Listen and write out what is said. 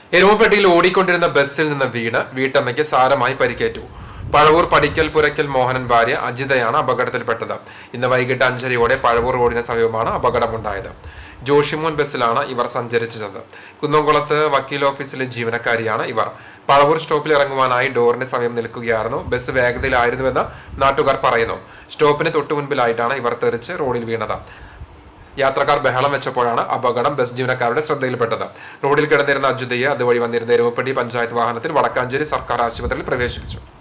എരുമപ്പെട്ടിയിൽ ഓടിക്കൊണ്ടിരുന്ന ബസ്സിൽ നിന്ന് വീണ് വീട്ടമ്മയ്ക്ക് സാരമായി പരിക്കേറ്റു പഴവൂർ പടിക്കൽ പുരക്കൽ മോഹനൻ ഭാര്യ അജിതയാണ് അപകടത്തിൽപ്പെട്ടത് ഇന്ന് വൈകിട്ട് അഞ്ചരയോടെ പഴവൂർ റോഡിന് സമീപമാണ് അപകടമുണ്ടായത് ജോഷിമോൻ ബസ്സിലാണ് ഇവർ സഞ്ചരിച്ചത് കുന്നംകുളത്ത് വക്കീൽ ഓഫീസിലെ ജീവനക്കാരിയാണ് ഇവർ പഴവൂർ സ്റ്റോപ്പിൽ ഇറങ്ങുവാനായി ഡോറിന് സമയം നിൽക്കുകയായിരുന്നു ബസ് വേഗതയിലായിരുന്നുവെന്ന് നാട്ടുകാർ പറയുന്നു സ്റ്റോപ്പിന് തൊട്ടു മുൻപിലായിട്ടാണ് ഇവർ തെറിച്ച് റോഡിൽ വീണത് യാത്രക്കാർ ബഹളം വെച്ചപ്പോഴാണ് അപകടം ബസ് ജീവനക്കാരുടെ ശ്രദ്ധയിൽപ്പെട്ടത് റോഡിൽ കിടന്നിരുന്ന അജുദയെ അതുവഴി വന്നിരുന്ന എരുമപ്പെട്ടി പഞ്ചായത്ത് വാഹനത്തിൽ വടക്കാഞ്ചേരി സർക്കാർ ആശുപത്രിയിൽ പ്രവേശിപ്പിച്ചു